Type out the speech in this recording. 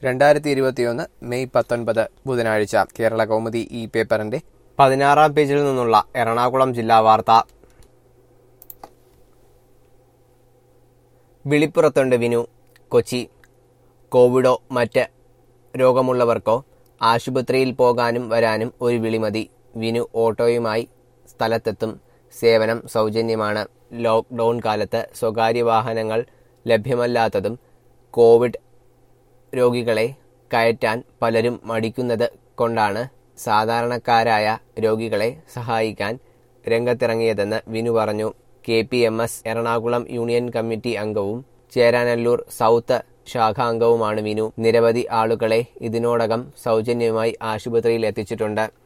രണ്ടായിരത്തി ഇരുപത്തിയൊന്ന് മെയ് പത്തൊൻപത് ബുധനാഴ്ച കേരള കൗമുദി ഈ പേപ്പറിന്റെ പതിനാറാം പേജിൽ നിന്നുള്ള എറണാകുളം ജില്ലാ വാർത്ത വിളിപ്പുറത്തുണ്ട് വിനു കൊച്ചി കോവിഡോ മറ്റ് രോഗമുള്ളവർക്കോ ആശുപത്രിയിൽ പോകാനും വരാനും ഒരു വിളി മതി വിനു ഓട്ടോയുമായി സ്ഥലത്തെത്തും സേവനം സൗജന്യമാണ് ലോക്ക്ഡൌൺ കാലത്ത് സ്വകാര്യ വാഹനങ്ങൾ ലഭ്യമല്ലാത്തതും കോവിഡ് രോഗികളെ കയറ്റാൻ പലരും മടിക്കുന്നത് കൊണ്ടാണ് സാധാരണക്കാരായ രോഗികളെ സഹായിക്കാൻ രംഗത്തിറങ്ങിയതെന്ന് വിനു പറഞ്ഞു K P M S Ernakulam union committee അംഗവും ചേരാനല്ലൂർ സൗത്ത് ശാഖാംഗവുമാണ് വിനു നിരവധി ആളുകളെ ഇതിനോടകം സൗജന്യമായി ആശുപത്രിയിൽ എത്തിച്ചിട്ടുണ്ട്